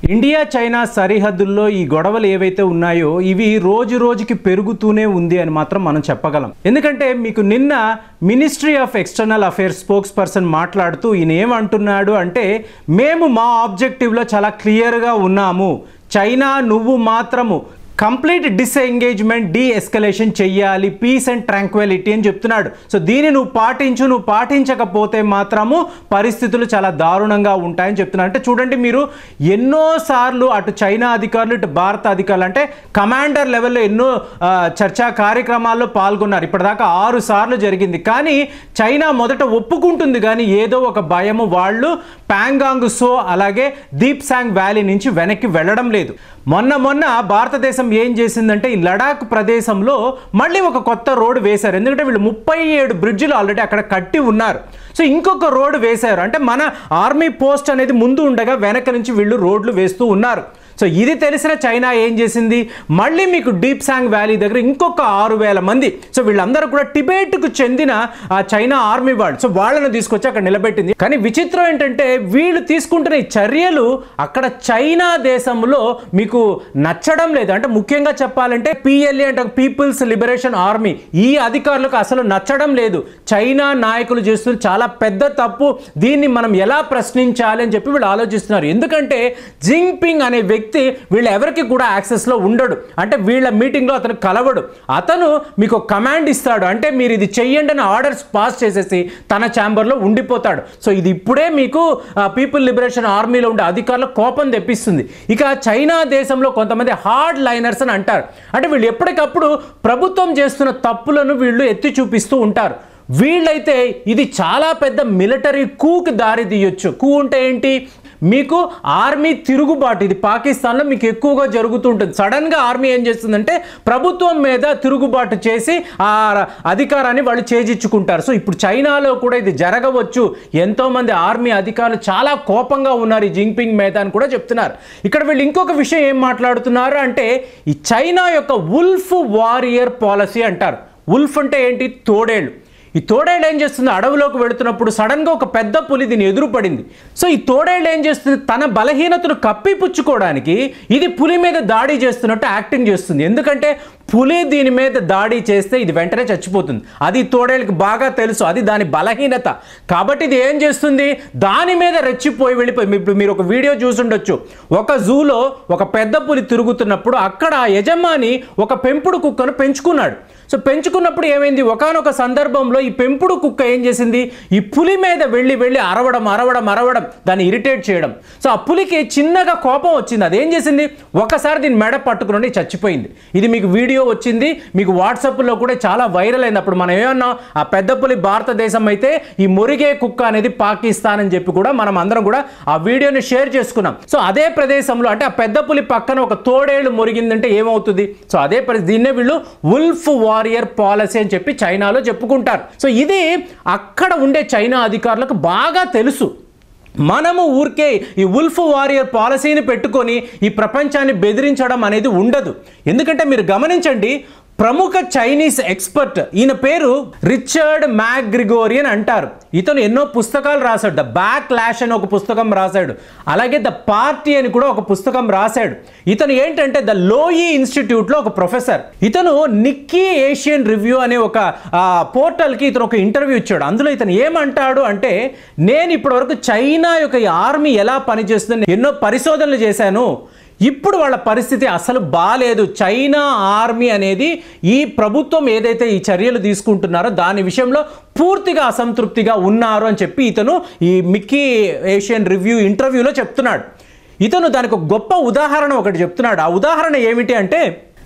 India China సరిహద్దుల్లో ఈ గొడవలు ఏవైతే ఉన్నాయో ఇవి రోజు రోజుకి పెరుగుతూనే ఉంది అని మాత్రం మనం చెప్పగలం ఎందుకంటే మీకు నిన్న ministry of external affairs spokesperson మాట్లాడుతూ ఈయన ఏమంటున్నాడు అంటే మేము మా ఆబ్జెక్టివ్లో చాలా క్లియర్గా ఉన్నాము చైనా నువ్వు మాత్రము కంప్లీట్ డిస్ఎంగేజ్మెంట్ డీ ఎస్కలేషన్ చెయ్యాలి పీస్ అండ్ ట్రాంక్వాలిటీ అని చెప్తున్నాడు సో దీన్ని నువ్వు పాటించు నువ్వు పాటించకపోతే మాత్రము పరిస్థితులు చాలా దారుణంగా ఉంటాయని చెప్తున్నాడు అంటే చూడండి మీరు ఎన్నోసార్లు అటు చైనా అధికారులు ఇటు భారత అధికారులు అంటే కమాండర్ లెవెల్లో ఎన్నో ఆ, చర్చా కార్యక్రమాల్లో పాల్గొన్నారు ఇప్పటిదాకా ఆరు సార్లు జరిగింది కానీ చైనా మొదట ఒప్పుకుంటుంది కానీ ఏదో ఒక భయము వాళ్ళు ప్యాంగాంగ్ సో అలాగే దీప్ సాంగ్ వ్యాలీ నుంచి వెనక్కి వెళ్ళడం లేదు మొన్న మొన్న భారతదేశం ఏం చేసిందంటే ఈ లడాక్ ప్రదేశంలో మళ్ళీ ఒక కొత్త రోడ్డు వేశారు ఎందుకంటే వీళ్ళు ముప్పై ఏడు బ్రిడ్జిలు ఆల్రెడీ అక్కడ కట్టి ఉన్నారు సో ఇంకొక రోడ్డు వేశారు అంటే మన ఆర్మీ పోస్ట్ అనేది ముందు ఉండగా వెనక నుంచి వీళ్ళు రోడ్లు వేస్తూ ఉన్నారు సో ఇది తెలిసిన చైనా ఏం చేసింది మళ్ళీ మీకు డీప్ సాంగ్ వ్యాలీ దగ్గర ఇంకొక ఆరు వేల మంది సో వీళ్ళందరూ కూడా టిబేట్కు చెందిన ఆ చైనా ఆర్మీ వాళ్ళు సో వాళ్ళని తీసుకొచ్చి అక్కడ నిలబెట్టింది కానీ విచిత్రం ఏంటంటే వీళ్ళు తీసుకుంటున్న ఈ చర్యలు అక్కడ చైనా దేశంలో మీకు నచ్చడం లేదు అంటే ముఖ్యంగా చెప్పాలంటే పిఎల్ఏ అంటే పీపుల్స్ లిబరేషన్ ఆర్మీ ఈ అధికారులకు అసలు నచ్చడం లేదు చైనా నాయకులు చేస్తున్న చాలా పెద్ద తప్పు దీన్ని మనం ఎలా ప్రశ్నించాలి అని చెప్పి వీళ్ళు ఆలోచిస్తున్నారు ఎందుకంటే జింగ్పింగ్ అనే వ్యక్తి వీళ్ళ ఎవరికి కూడా యాక్సెస్లో ఉండడు అంటే వీళ్ళ మీటింగ్లో అతను కలవడు అతను మీకు కమాండ్ ఇస్తాడు అంటే మీరు ఇది చెయ్యండి అని ఆర్డర్స్ పాస్ చేసేసి తన ఛాంబర్లో ఉండిపోతాడు సో ఇది ఇప్పుడే మీకు పీపుల్ లిబరేషన్ ఆర్మీలో ఉండే అధికారుల కోపం తెప్పిస్తుంది ఇక చైనా దేశంలో కొంతమంది హార్డ్ లైనర్స్ అని అంటారు అంటే వీళ్ళు ఎప్పటికప్పుడు ప్రభుత్వం చేస్తున్న తప్పులను వీళ్ళు ఎత్తి చూపిస్తూ ఉంటారు వీళ్ళైతే ఇది చాలా పెద్ద మిలిటరీ కూకి దారి తీయొచ్చు కూ అంటే ఏంటి మీకు ఆర్మీ తిరుగుబాటు ఇది పాకిస్తాన్లో మీకు ఎక్కువగా జరుగుతూ ఉంటుంది సడన్గా ఆర్మీ ఏం చేస్తుందంటే ప్రభుత్వం మీద తిరుగుబాటు చేసి ఆ అధికారాన్ని వాళ్ళు చేజిచ్చుకుంటారు సో ఇప్పుడు చైనాలో కూడా ఇది జరగవచ్చు ఎంతోమంది ఆర్మీ అధికారులు చాలా కోపంగా ఉన్నారు ఈ జింగ్పింగ్ మీద అని కూడా చెప్తున్నారు ఇక్కడ వీళ్ళు ఇంకొక విషయం ఏం మాట్లాడుతున్నారు అంటే ఈ చైనా యొక్క ఉల్ఫ్ వారియర్ పాలసీ అంటారు ఉల్ఫ్ అంటే ఏంటి తోడేళ్ళు ఈ తోడేళ్ళు ఏం చేస్తుంది అడవిలోకి వెళుతున్నప్పుడు సడన్గా ఒక పెద్ద పులి దీని ఎదురు పడింది సో ఈ తోడేళ్ళు ఏం చేస్తుంది తన బలహీనతను కప్పిపుచ్చుకోవడానికి ఇది పులి మీద దాడి చేస్తున్నట్టు యాక్టింగ్ చేస్తుంది ఎందుకంటే పులి దీని మీద దాడి చేస్తే ఇది వెంటనే చచ్చిపోతుంది అది తోడేళ్ళకి బాగా తెలుసు అది దాని బలహీనత కాబట్టి ఇది ఏం చేస్తుంది దాని మీద రెచ్చిపోయి వెళ్ళిపోయి ఇప్పుడు మీరు ఒక వీడియో చూసుండొచ్చు ఒక జూలో ఒక పెద్ద పులి తిరుగుతున్నప్పుడు అక్కడ ఆ యజమాని ఒక పెంపుడు కుక్కను పెంచుకున్నాడు సో పెంచుకున్నప్పుడు ఏమైంది ఒకానొక సందర్భంలో ఈ పెంపుడు కుక్క ఏం చేసింది ఈ పులి మీద వెళ్ళి వెళ్ళి అరవడం అరవడం అరవడం దాన్ని ఇరిటేట్ చేయడం సో ఆ పులికి చిన్నగా కోపం వచ్చింది అదేం చేసింది ఒకసారి దీన్ని మెడ పట్టుకుని చచ్చిపోయింది ఇది మీకు వీడియో వచ్చింది మీకు వాట్సాప్లో కూడా చాలా వైరల్ అయింది అప్పుడు మనం ఏమన్నా ఆ పెద్ద పులి భారతదేశం అయితే ఈ మురిగే కుక్క అనేది పాకిస్తాన్ అని చెప్పి కూడా మనం అందరం కూడా ఆ వీడియోని షేర్ చేసుకున్నాం సో అదే ప్రదేశంలో అంటే ఆ పెద్ద పులి పక్కన ఒక తోడేళ్ళు మురిగిందంటే ఏమవుతుంది సో అదే పరిస్థితి దీన్నే వీళ్ళు ఉల్ఫ్ వారియర్ పాలసీ అని చెప్పి చైనాలో చెప్పుకుంటారు సో ఇది అక్కడ ఉండే చైనా అధికారులకు బాగా తెలుసు మనము ఊరికే ఈ ఉల్ఫ్ వారియర్ పాలసీని పెట్టుకొని ఈ ప్రపంచాన్ని బెదిరించడం అనేది ఉండదు ఎందుకంటే మీరు గమనించండి ప్రముఖ చైనీస్ ఎక్స్పర్ట్ ఈయన పేరు రిచర్డ్ మ్యాగ్రిగోరియన్ అంటారు ఇతను ఎన్నో పుస్తకాలు రాశాడు ద బ్యాక్ లాష్ అని ఒక పుస్తకం రాశాడు అలాగే ద పార్టీ అని కూడా ఒక పుస్తకం రాశాడు ఇతను ఏంటంటే ద లోయి ఇన్స్టిట్యూట్లో ఒక ప్రొఫెసర్ ఇతను నిక్కీ ఏషియన్ రివ్యూ అనే ఒక ఆ, పోర్టల్కి ఇతను ఒక ఇంటర్వ్యూ ఇచ్చాడు అందులో ఇతను ఏమంటాడు అంటే నేను ఇప్పటివరకు చైనా యొక్క ఈ ఆర్మీ ఎలా పనిచేస్తుందని ఎన్నో పరిశోధనలు చేశాను ఇప్పుడు వాళ్ళ పరిస్థితి అసలు బాలేదు చైనా ఆర్మీ అనేది ఈ ప్రభుత్వం ఏదైతే ఈ చర్యలు తీసుకుంటున్నారో దాని విషయంలో పూర్తిగా అసంతృప్తిగా ఉన్నారు అని చెప్పి ఇతను ఈ మిక్కీ ఏషియన్ రివ్యూ ఇంటర్వ్యూలో చెప్తున్నాడు ఇతను దానికి ఒక గొప్ప ఉదాహరణ ఒకటి చెప్తున్నాడు ఆ ఉదాహరణ ఏమిటి అంటే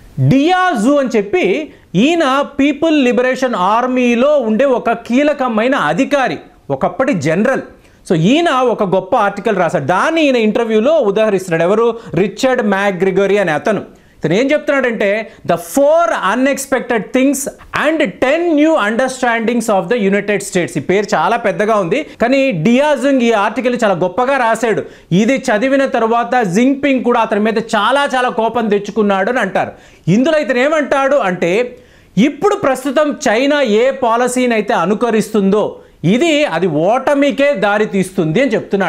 డియాజు అని చెప్పి ఈయన పీపుల్ లిబరేషన్ ఆర్మీలో ఉండే ఒక కీలకమైన అధికారి ఒకప్పటి జనరల్ సో ఈయన ఒక గొప్ప ఆర్టికల్ రాశాడు దాన్ని ఈయన ఇంటర్వ్యూలో ఉదాహరిస్తున్నాడు ఎవరు రిచర్డ్ మ్యాగ్రిగరీ అనే అతను ఇతను ఏం చెప్తున్నాడంటే the four unexpected things and ten new understandings of the United States ఈ పేరు చాలా పెద్దగా ఉంది కానీ డియాజుంగ్ ఈ ఆర్టికల్ చాలా గొప్పగా రాశాడు ఇది చదివిన తర్వాత జింగ్పింగ్ కూడా అతని మీద చాలా చాలా కోపం తెచ్చుకున్నాడు అని అంటారు ఇందులో ఇతను ఏమంటాడు అంటే ఇప్పుడు ప్రస్తుతం చైనా ఏ పాలసీని అయితే అనుకరిస్తుందో ఇది అది ఓటమికే దారి తీస్తుంది అని చెప్తున్నాడు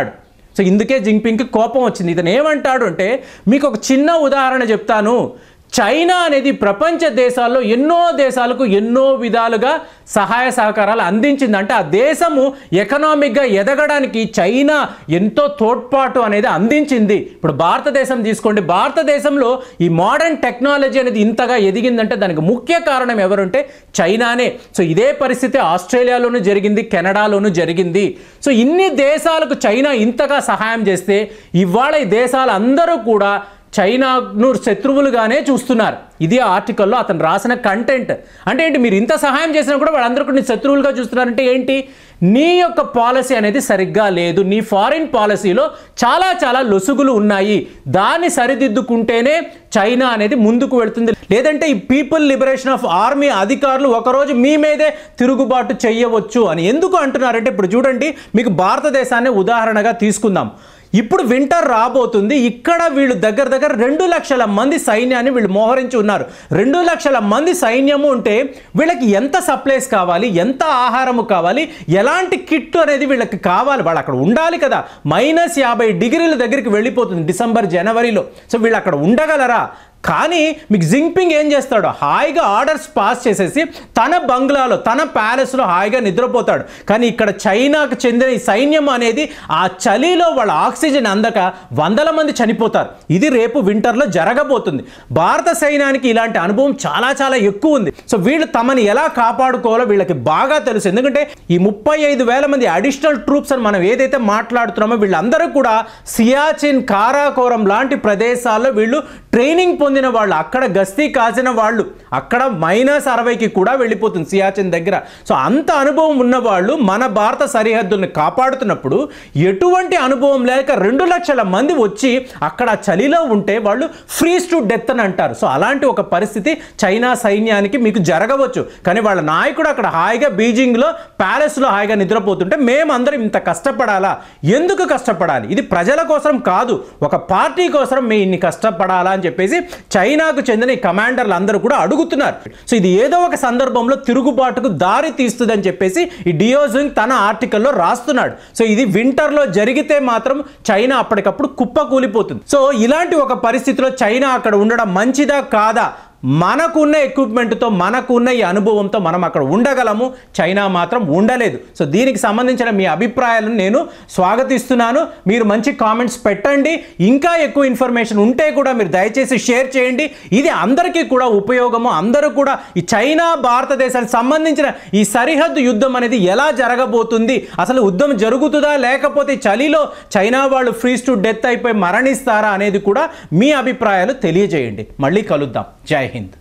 సో ఇందుకే జింగ్పింగ్కి కోపం వచ్చింది ఇతను ఏమంటాడు అంటే మీకు ఒక చిన్న ఉదాహరణ చెప్తాను చైనా అనేది ప్రపంచ దేశాల్లో ఎన్నో దేశాలకు ఎన్నో విధాలుగా సహాయ సహకారాలు అందించింది అంటే ఆ దేశము ఎకనామిక్గా ఎదగడానికి చైనా ఎంతో తోడ్పాటు అనేది అందించింది ఇప్పుడు భారతదేశం తీసుకోండి భారతదేశంలో ఈ మోడర్న్ టెక్నాలజీ అనేది ఇంతగా ఎదిగిందంటే దానికి ముఖ్య కారణం ఎవరుంటే చైనానే సో ఇదే పరిస్థితి ఆస్ట్రేలియాలోనూ జరిగింది కెనడాలోనూ జరిగింది సో ఇన్ని దేశాలకు చైనా ఇంతగా సహాయం చేస్తే ఇవాళ ఈ దేశాలు అందరూ కూడా చైనాను శత్రువులుగానే చూస్తున్నారు ఇది ఆ ఆర్టికల్లో అతను రాసిన కంటెంట్ అంటే ఏంటి మీరు ఇంత సహాయం చేసినా కూడా వాళ్ళందరూ కూడా నీ శత్రువులుగా చూస్తున్నారంటే ఏంటి నీ యొక్క పాలసీ అనేది సరిగ్గా లేదు నీ ఫారిన్ పాలసీలో చాలా చాలా లొసుగులు ఉన్నాయి దాన్ని సరిదిద్దుకుంటేనే చైనా అనేది ముందుకు వెళ్తుంది లేదంటే ఈ పీపుల్ లిబరేషన్ ఆఫ్ ఆర్మీ అధికారులు ఒకరోజు మీ మీదే తిరుగుబాటు చేయవచ్చు అని ఎందుకు అంటున్నారంటే ఇప్పుడు చూడండి మీకు భారతదేశాన్ని ఉదాహరణగా తీసుకుందాం ఇప్పుడు వింటర్ రాబోతుంది ఇక్కడ వీళ్ళు దగ్గర దగ్గర రెండు లక్షల మంది సైన్యాన్ని వీళ్ళు మోహరించి ఉన్నారు రెండు లక్షల మంది సైన్యము ఉంటే వీళ్ళకి ఎంత సప్లైస్ కావాలి ఎంత ఆహారము కావాలి ఎలాంటి కిట్ అనేది వీళ్ళకి కావాలి వాళ్ళు అక్కడ ఉండాలి కదా మైనస్ యాభై డిగ్రీల దగ్గరికి వెళ్ళిపోతుంది డిసెంబర్ జనవరిలో సో వీళ్ళు అక్కడ ఉండగలరా కానీ మీకు జింగ్పింగ్ ఏం చేస్తాడు హాయిగా ఆర్డర్స్ పాస్ చేసేసి తన బంగ్లాలో తన ప్యాలెస్లో హాయిగా నిద్రపోతాడు కానీ ఇక్కడ చైనాకు చెందిన ఈ సైన్యం అనేది ఆ చలిలో వాళ్ళ ఆక్సిజన్ అందక వందల మంది చనిపోతారు ఇది రేపు వింటర్లో జరగబోతుంది భారత సైన్యానికి ఇలాంటి అనుభవం చాలా చాలా ఎక్కువ ఉంది సో వీళ్ళు తమని ఎలా కాపాడుకోవాలో వీళ్ళకి బాగా తెలుసు ఎందుకంటే ఈ ముప్పై ఐదు వేల మంది అడిషనల్ ట్రూప్స్ అని మనం ఏదైతే మాట్లాడుతున్నామో వీళ్ళందరూ కూడా సియాచిన్ కారాకోరం లాంటి ప్రదేశాల్లో వీళ్ళు ట్రైనింగ్ పొందిన వాళ్ళు అక్కడ గస్తీ కాసిన వాళ్ళు అక్కడ మైనస్ అరవైకి కూడా వెళ్ళిపోతుంది సియాచిన్ దగ్గర సో అంత అనుభవం ఉన్న వాళ్ళు మన భారత సరిహద్దుల్ని కాపాడుతున్నప్పుడు ఎటువంటి అనుభవం లేక రెండు లక్షల మంది వచ్చి అక్కడ చలిలో ఉంటే వాళ్ళు ఫ్రీజ్ టు డెత్ అని అంటారు సో అలాంటి ఒక పరిస్థితి చైనా సైన్యానికి మీకు జరగవచ్చు కానీ వాళ్ళ నాయకుడు అక్కడ హాయిగా బీజింగ్లో ప్యాలెస్లో హాయిగా నిద్రపోతుంటే మేమందరం ఇంత కష్టపడాలా ఎందుకు కష్టపడాలి ఇది ప్రజల కోసం కాదు ఒక పార్టీ కోసం మేము ఇన్ని కష్టపడాలా అని చెప్పేసి చైనాకు చెందిన ఈ కమాండర్లు అందరూ కూడా అడుగుతున్నారు సో ఇది ఏదో ఒక సందర్భంలో తిరుగుబాటుకు దారి తీస్తుందని చెప్పేసి ఈ డియోజింగ్ తన ఆర్టికల్లో రాస్తున్నాడు సో ఇది వింటర్లో జరిగితే మాత్రం చైనా అప్పటికప్పుడు కుప్ప కూలిపోతుంది సో ఇలాంటి ఒక పరిస్థితిలో చైనా అక్కడ ఉండడం మంచిదా కాదా మనకున్న ఎక్విప్మెంట్తో మనకున్న ఈ అనుభవంతో మనం అక్కడ ఉండగలము చైనా మాత్రం ఉండలేదు సో దీనికి సంబంధించిన మీ అభిప్రాయాలను నేను స్వాగతిస్తున్నాను మీరు మంచి కామెంట్స్ పెట్టండి ఇంకా ఎక్కువ ఇన్ఫర్మేషన్ ఉంటే కూడా మీరు దయచేసి షేర్ చేయండి ఇది అందరికీ కూడా ఉపయోగము అందరూ కూడా ఈ చైనా భారతదేశానికి సంబంధించిన ఈ సరిహద్దు యుద్ధం అనేది ఎలా జరగబోతుంది అసలు యుద్ధం జరుగుతుందా లేకపోతే చలిలో చైనా వాళ్ళు ఫ్రీజ్ టు డెత్ అయిపోయి మరణిస్తారా అనేది కూడా మీ అభిప్రాయాలు తెలియజేయండి మళ్ళీ కలుద్దాం జై హింద్